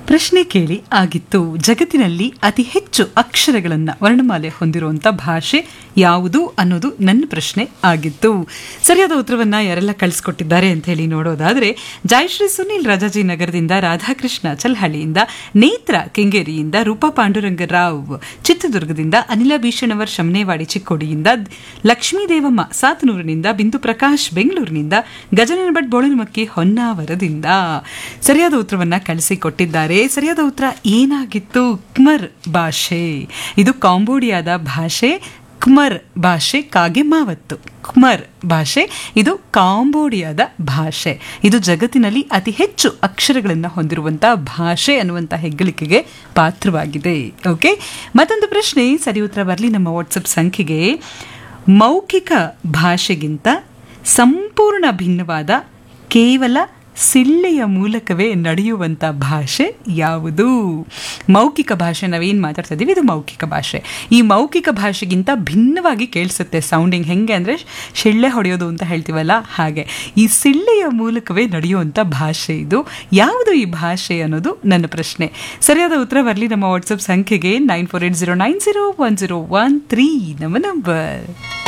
ಪ್ರಶ್ನೆ ಕೇಳಿ ಆಗಿತ್ತು ಜಗತ್ತಿನಲ್ಲಿ ಅತಿ ಹೆಚ್ಚು ಅಕ್ಷರಗಳನ್ನು ವರ್ಣಮಾಲೆ ಹೊಂದಿರುವಂಥ ಭಾಷೆ ಯಾವುದು ಅನ್ನೋದು ನನ್ನ ಪ್ರಶ್ನೆ ಆಗಿತ್ತು ಸರಿಯಾದ ಉತ್ತರವನ್ನ ಯಾರೆಲ್ಲ ಕಳಿಸ್ಕೊಟ್ಟಿದ್ದಾರೆ ಅಂತ ಹೇಳಿ ನೋಡೋದಾದ್ರೆ ಜಯಶ್ರೀ ಸುನಿಲ್ ರಾಜಾಜಿ ನಗರದಿಂದ ರಾಧಾಕೃಷ್ಣ ಚಲ್ಹಳ್ಳಿಯಿಂದ ನೇತ್ರ ಕೆಂಗೇರಿಯಿಂದ ರೂಪಾ ಪಾಂಡುರಂಗರಾವ್ ಚಿತ್ರದುರ್ಗದಿಂದ ಅನಿಲ ಭೀಷಣವರ್ ಶಮನೇವಾಡಿ ಚಿಕ್ಕೋಡಿಯಿಂದ ಲಕ್ಷ್ಮೀ ದೇವಮ್ಮ ಸಾತನೂರಿನಿಂದ ಬಿಂದು ಪ್ರಕಾಶ್ ಬೆಂಗಳೂರಿನಿಂದ ಗಜನನ ಭಟ್ ಬೋಳನಮಕ್ಕಿ ಹೊನ್ನಾವರದಿಂದ ಸರಿಯಾದ ಉತ್ತರವನ್ನ ಕಳಿಸಿಕೊಟ್ಟಿದ್ದಾರೆ ಸರಿಯಾದ ಉತ್ತರ ಏನಾಗಿತ್ತು ಕ್ಮರ್ ಭಾಷೆ ಇದು ಕಾಂಬೋಡಿಯಾದ ಭಾಷೆ ಕ್ಮರ್ ಭಾಷೆ ಕಾಗೆ ಮಾವತ್ತು ಕ್ಮರ್ ಭಾಷೆ ಇದು ಕಾಂಬೋಡಿಯಾದ ಭಾಷೆ ಇದು ಜಗತ್ತಿನಲ್ಲಿ ಅತಿ ಹೆಚ್ಚು ಅಕ್ಷರಗಳನ್ನು ಹೊಂದಿರುವಂಥ ಭಾಷೆ ಅನ್ನುವಂಥ ಹೆಗ್ಗಳಿಕೆಗೆ ಪಾತ್ರವಾಗಿದೆ ಓಕೆ ಮತ್ತೊಂದು ಪ್ರಶ್ನೆ ಸರಿ ಉತ್ತರ ಬರಲಿ ನಮ್ಮ ವಾಟ್ಸಪ್ ಸಂಖ್ಯೆಗೆ ಮೌಖಿಕ ಭಾಷೆಗಿಂತ ಸಂಪೂರ್ಣ ಭಿನ್ನವಾದ ಕೇವಲ ಸಿಳ್ಳೆಯ ಮೂಲಕವೇ ನಡೆಯುವಂಥ ಭಾಷೆ ಯಾವುದು ಮೌಖಿಕ ಭಾಷೆ ನಾವೇನು ಮಾತಾಡ್ತಾ ಇದ್ದೀವಿ ಇದು ಮೌಖಿಕ ಭಾಷೆ ಈ ಮೌಖಿಕ ಭಾಷೆಗಿಂತ ಭಿನ್ನವಾಗಿ ಕೇಳಿಸುತ್ತೆ ಸೌಂಡಿಂಗ್ ಹೆಂಗೆ ಅಂದರೆ ಶಿಳ್ಳೆ ಹೊಡೆಯೋದು ಅಂತ ಹೇಳ್ತೀವಲ್ಲ ಹಾಗೆ ಈ ಸಿಳ್ಳೆಯ ಮೂಲಕವೇ ನಡೆಯುವಂಥ ಭಾಷೆ ಇದು ಯಾವುದು ಈ ಭಾಷೆ ಅನ್ನೋದು ನನ್ನ ಪ್ರಶ್ನೆ ಸರಿಯಾದ ಉತ್ತರ ಬರಲಿ ನಮ್ಮ ವಾಟ್ಸಪ್ ಸಂಖ್ಯೆಗೆ nine four eight zero nine zero one zero one three ನಮ್ಮ ನಂಬರ್